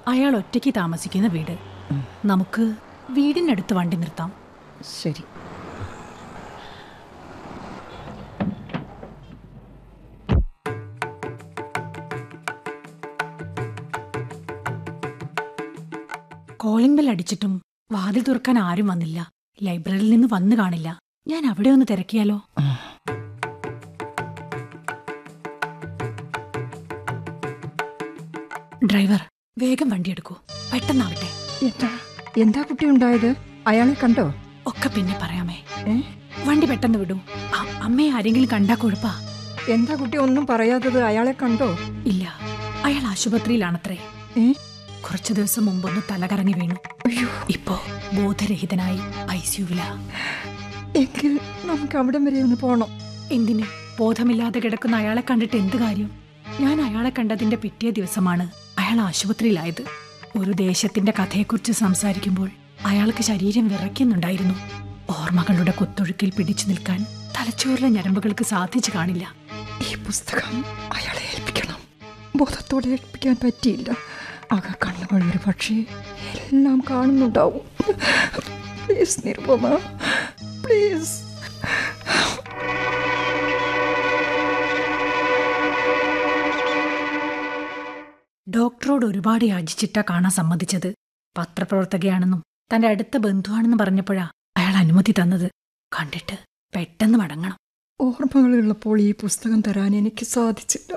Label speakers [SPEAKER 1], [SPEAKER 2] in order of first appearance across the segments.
[SPEAKER 1] അയാൾ ഒറ്റയ്ക്ക് താമസിക്കുന്ന വീട് നമുക്ക് വീടിനടുത്ത് വണ്ടി നിർത്താം
[SPEAKER 2] ശരി
[SPEAKER 1] കോളിംഗ് ബെൽ അടിച്ചിട്ടും വാതിൽ തുറക്കാൻ ആരും വന്നില്ല ലൈബ്രറിയിൽ നിന്ന് വന്നു കാണില്ല ഞാൻ അവിടെ ഒന്ന് തിരക്കിയാലോ ഡ്രൈവർ വേഗം വണ്ടി എടുക്കൂ പെട്ടെന്നാവട്ടെ
[SPEAKER 2] എന്താ എന്താ കുട്ടി ഉണ്ടായത് അയാളെ കണ്ടോ
[SPEAKER 1] ഒക്കെ പിന്നെ പറയാമേ
[SPEAKER 2] ഏ
[SPEAKER 1] വണ്ടി പെട്ടെന്ന് വിടൂ അ- അമ്മയെ ആരെങ്കിലും കണ്ടാ കൊഴുപ്പാ
[SPEAKER 2] എന്താ കുട്ടി ഒന്നും പറയാത്തത് അയാളെ കണ്ടോ
[SPEAKER 1] ഇല്ല അയാൾ ആശുപത്രിയിലാണത്രേ
[SPEAKER 2] ഏ
[SPEAKER 1] കുറച്ചു ദിവസം മുമ്പൊന്ന് തലകറങ്ങി വീണു
[SPEAKER 2] അയ്യോ
[SPEAKER 1] ഇപ്പോ ബോധരഹിതനായി ഐ സിയുവിലാ
[SPEAKER 2] എങ്കിൽ നമുക്ക് അവിടം വരെ ഒന്ന് പോണം
[SPEAKER 1] എന്തിന് ബോധമില്ലാതെ കിടക്കുന്ന അയാളെ കണ്ടിട്ട് എന്ത് കാര്യം ഞാൻ അയാളെ കണ്ടതിന്റെ പിറ്റേ ദിവസമാണ് അയാൾ ആശുപത്രിയിലായത് ഒരു ദേശത്തിന്റെ കഥയെക്കുറിച്ച് സംസാരിക്കുമ്പോൾ അയാൾക്ക് ശരീരം വിറയ്ക്കുന്നുണ്ടായിരുന്നു ഓർമ്മകളുടെ കുത്തൊഴുക്കിൽ പിടിച്ചു നിൽക്കാൻ തലച്ചോറിലെ ഞരമ്പുകൾക്ക് സാധിച്ചു കാണില്ല
[SPEAKER 2] ഈ പുസ്തകം അയാളെ ഏൽപ്പിക്കണം ബോധത്തോടെ ഏൽപ്പിക്കാൻ പറ്റിയില്ല അക കണ്ണുകൾ ഒരു പക്ഷേ എല്ലാം കാണുന്നുണ്ടാവും പ്ലീസ് നിർമ്മമ പ്ലീസ്
[SPEAKER 1] ഡോക്ടറോട് ഒരുപാട് യാചിച്ചിട്ടാ കാണാൻ സമ്മതിച്ചത് പത്രപ്രവർത്തകയാണെന്നും തന്റെ അടുത്ത ബന്ധുവാണെന്നും പറഞ്ഞപ്പോഴാ അയാൾ അനുമതി തന്നത് കണ്ടിട്ട് പെട്ടെന്ന് മടങ്ങണം
[SPEAKER 2] ഓർമ്മകളുള്ളപ്പോൾ ഈ പുസ്തകം തരാൻ എനിക്ക് സാധിച്ചില്ല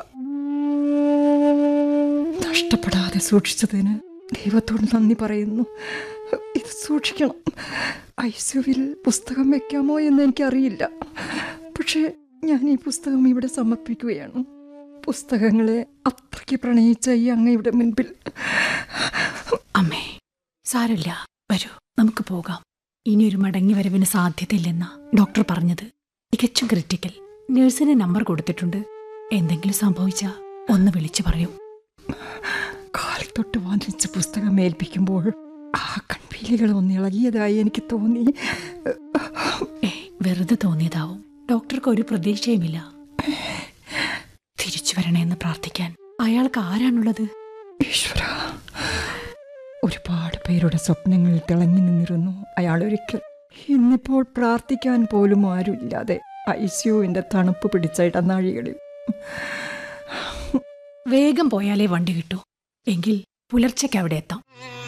[SPEAKER 2] നഷ്ടപ്പെടാതെ സൂക്ഷിച്ചതിന് ദൈവത്തോട് നന്ദി പറയുന്നു ഇത് സൂക്ഷിക്കണം ഐസുവിൽ പുസ്തകം വെക്കാമോ എന്ന് എനിക്കറിയില്ല പക്ഷേ ഞാൻ ഈ പുസ്തകം ഇവിടെ സമർപ്പിക്കുകയാണ് പുസ്തകങ്ങളെ അത്രയ്ക്ക് പ്രണയിച്ച ഈ അങ്ങയുടെ മുൻപിൽ
[SPEAKER 1] അമ്മേ സാരമില്ല വരൂ നമുക്ക് പോകാം ഇനിയൊരു മടങ്ങി വരവിന് സാധ്യതയില്ലെന്നാ ഡോക്ടർ പറഞ്ഞത് തികച്ചും ക്രിറ്റിക്കൽ നഴ്സിന് നമ്പർ കൊടുത്തിട്ടുണ്ട് എന്തെങ്കിലും സംഭവിച്ചാ ഒന്ന് വിളിച്ചു പറയൂ
[SPEAKER 2] കാലിൽ തൊട്ട് വാങ്ങിച്ച പുസ്തകം ഏൽപ്പിക്കുമ്പോൾ ആ കൺപീലികൾ ഒന്ന് ഇളകിയതായി എനിക്ക് തോന്നി
[SPEAKER 1] ഏ വെറുതെ തോന്നിയതാവും ഡോക്ടർക്ക് ഒരു പ്രതീക്ഷയുമില്ല തിരിച്ചു വരണേന്ന് പ്രാർത്ഥിക്കാൻ അയാൾക്ക് ആരാണുള്ളത്
[SPEAKER 2] ഈശ്വര ഒരുപാട് പേരുടെ സ്വപ്നങ്ങളിൽ തിളങ്ങി നിന്നിരുന്നു അയാൾ ഒരിക്കൽ ഇന്നിപ്പോൾ പ്രാർത്ഥിക്കാൻ പോലും ആരുമില്ലാതെ ഐസിയുവിന്റെ തണുപ്പ് പിടിച്ച ഇടനാഴികളിൽ
[SPEAKER 1] വേഗം പോയാലേ വണ്ടി കിട്ടൂ എങ്കിൽ പുലർച്ചയ്ക്ക് അവിടെ എത്താം